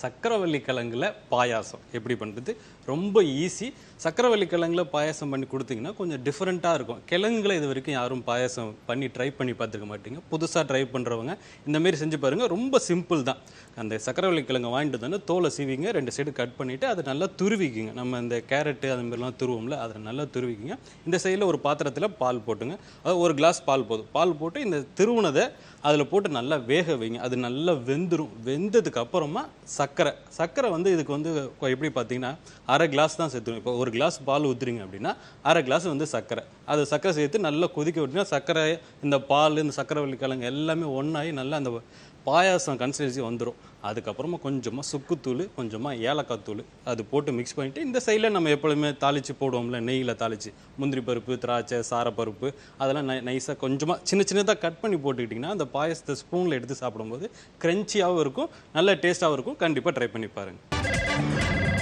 சக்கரவள்ளி கிழங்குல பாயாசம் எப்படி பண்ணுறது ரொம்ப ஈஸி சக்கரவள்ளி கிழங்குல பாயாசம் பண்ணி கொடுத்தீங்கன்னா கொஞ்சம் டிஃப்ரெண்ட்டாக இருக்கும் கிழங்குல இது வரைக்கும் யாரும் பாயாசம் பண்ணி ட்ரை பண்ணி பார்த்துருக்க மாட்டீங்க புதுசாக ட்ரை பண்ணுறவங்க இந்த மாதிரி செஞ்சு பாருங்க ரொம்ப சிம்பிள் தான் அந்த சக்கரவள்ளி கிழங்கு வாங்கிட்டு வந்து தோலை சீவிங்க ரெண்டு சைடு கட் பண்ணிவிட்டு அதை நல்லா துருவிக்கிங்க நம்ம இந்த கேரட்டு அது மாதிரிலாம் துருவோம்ல அதை நல்லா துருவிக்கிங்க இந்த சைடில் ஒரு பாத்திரத்தில் பால் போட்டுங்க அது ஒரு கிளாஸ் பால் போதும் பால் போட்டு இந்த திருவுனதை அதில் போட்டு நல்லா வேக வைங்க அது நல்லா வெந்துடும் வெந்ததுக்கு அப்புறமா சர்க்கரை சர்க்கரை வந்து இதுக்கு வந்து கொ- எப்படி பார்த்தீங்கன்னா அரை கிளாஸ் தான் சேர்த்துணும் இப்போ ஒரு கிளாஸ் பால் ஊற்றுறீங்க அப்படின்னா அரை கிளாஸ் வந்து சர்க்கரை அது சர்க்கரை சேர்த்து நல்லா கொதிக்க விட்டீங்கன்னா சர்க்கரை இந்த பால் இந்த சர்க்கரை வள்ளிக்கிழங்கு எல்லாமே ஒன்றாகி நல்லா அந்த பாயாசம் கன்சிஸ்டன்சி வந்துடும் அதுக்கப்புறமா கொஞ்சமாக சுக்குத்தூள் கொஞ்சமாக ஏலக்காய் தூள் அது போட்டு மிக்ஸ் பண்ணிட்டு இந்த சைடில் நம்ம எப்பொழுதுமே தாளித்து போடுவோம்ல நெய்யில் தாளித்து முந்திரி பருப்பு திராட்சை சாரப்பருப்பு அதெல்லாம் நை நைஸாக கொஞ்சமாக சின்ன சின்னதாக கட் பண்ணி போட்டுக்கிட்டிங்கன்னா அந்த பாயாசத்தை ஸ்பூனில் எடுத்து சாப்பிடும்போது க்ரன்ச்சியாகவும் இருக்கும் நல்ல டேஸ்ட்டாகவும் இருக்கும் கண்டிப்பாக ட்ரை பண்ணி பாருங்கள்